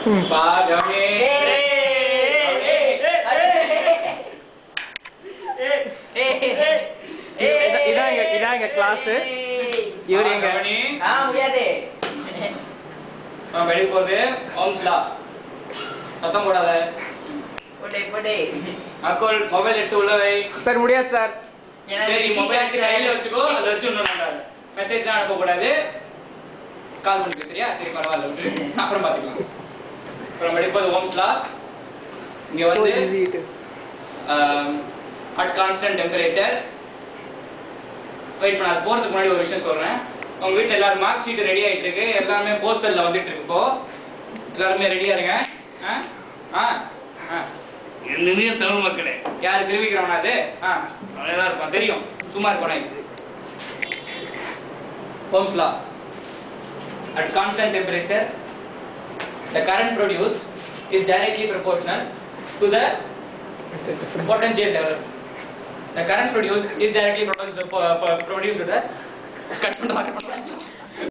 பாகமே இதான் இதான் எங்க இதான் எங்க கிளாஸ் இவர் எங்க பாகமணி. ஆ முடியாது நான் வெளிய போறது ஓம்ஸ் லா சத்தம் போடாத போட்டே போட்டே அக்கோல் மொபைல் எடுத்து உள்ள வை சார் முடியாது சார் சரி மொபைல் எடுத்து கையில வச்சுக்கோ அதை வச்சு இன்னும் மெசேஜ் தான் அனுப்ப கூடாது கால் பண்ணி பேசுறியா சரி பரவாயில்ல விட்டு அப்புறம் பாத்துக்கலாம் அப்புறம் படிப்பது ஓம்ஸ் லா இங்க so வந்து easy it is at constant temperature wait பண்ண அது போறதுக்கு முன்னாடி ஒரு விஷயம் சொல்றேன் உங்க வீட்ல எல்லாரும் மார்க் ஷீட் ரெடி ஆயிட்டு இருக்கு எல்லாமே போஸ்டர்ல வந்துட்டு இருக்கு இப்போ எல்லாருமே ரெடியா இருங்க ஆ ஆ ஆ என்னுடைய தமிழ் மக்களே யாரு தெரிவிக்கிறவனா அது ஆ அவனேதான் இருப்பான் தெரியும் சும்மா இருப்பானே Ohm's law at constant temperature the current produced is directly proportional to the it's a different potential development the current produced is directly proportional produced to the cut பண்ணலாம் cut பண்ணலாம்